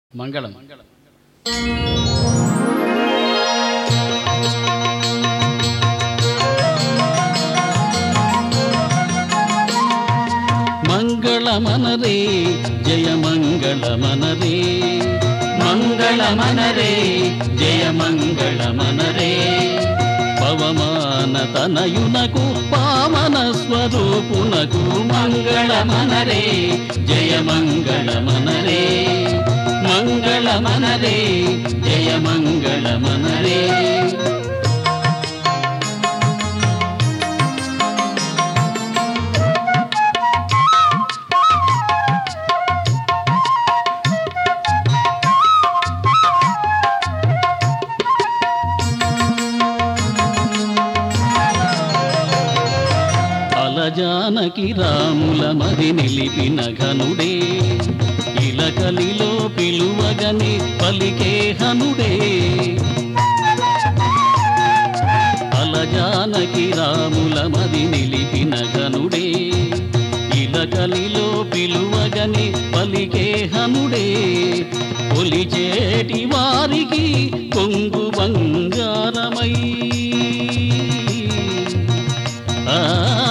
మంగళం మంగళమనరే జయ మంగళమనరే మంగళమనరే జయ మంగళమనరే పవమాన తనయునకు పావన స్వరూపునకు మంగళమనరే జయ మంగళమనరే మంగళమనరే జయ మంగళమనరే అలజానకి రాముల మరి నిలిపిన ఘనుడే ఇలకలిలో పిలువగని పలికే హనుడే అలజానకి రాముల మరి నిలిపిన ఘనుడే ఇలకలిలో పిలువగని పలికే హనుడే కొలిచేటి వారికి కొంగు బంగారమై ఆ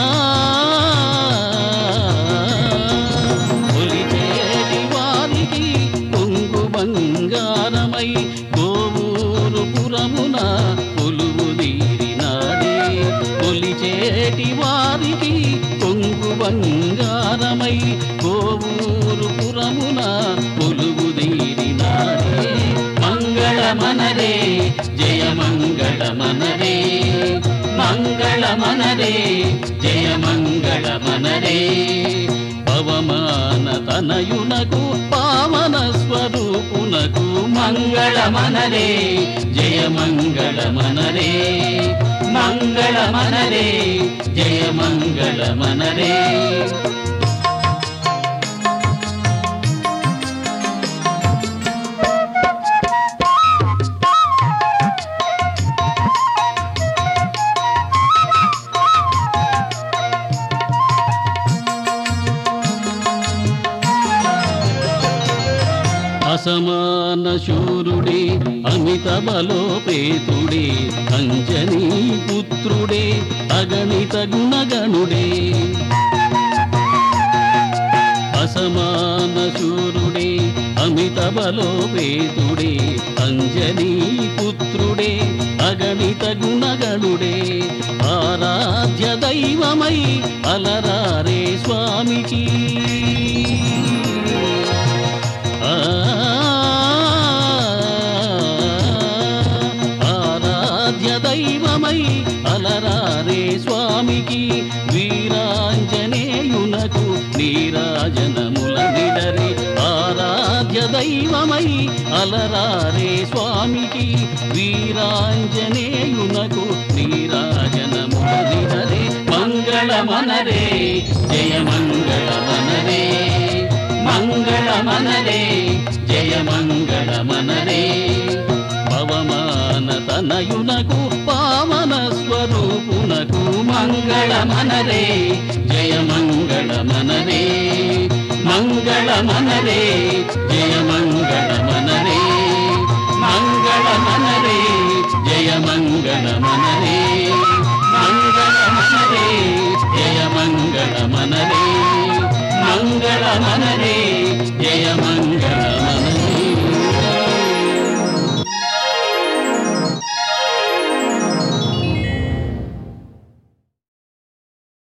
కొలిచేటి వారికి కొంగు బంగారమై గోవూరు పురమున కొలువు తీరినాడే కొలిచేటి వారికి కొంగు బంగారమై గోవూరు పురమున కొలువు తీరినాడే మంగళమనరే జయ మంగళమనరే మంగళమనరే జయ మంగళమనరే పవమాన తనయునకు పావన స్వరూపునకు మంగళమనరే జయ మంగళమనరే మంగళమనరే జయ మంగళమనరే అసమాన శూరుడే అమిత బలోపేతుడే అంజనీ పుత్రుడే అగణిత గుణగణుడే అసమాన శూరుడే అమిత బలోపేతుడే అంజనీ పుత్రుడే అగణిత గుణగణుడే ఆరాధ్య దైవమై అలరారే స్వామికి ఆ ఆరాధ్య దైవమై అలరారే స్వామికి వీరాంజనేయునకు నీరాజనముల నిడరి ఆరాధ్య దైవమై అలరారే స్వామికి వీరాంజనేయునకు నీరాజనముల నిడరే మంగళమనరే జయ మంగళమనరే మంగళమనరే జయ మంగళమనరే పవమాన తనయునకు పావన స్వరూపునకు మంగళమనరే జయ మంగళమనరే మంగళమనరే జయ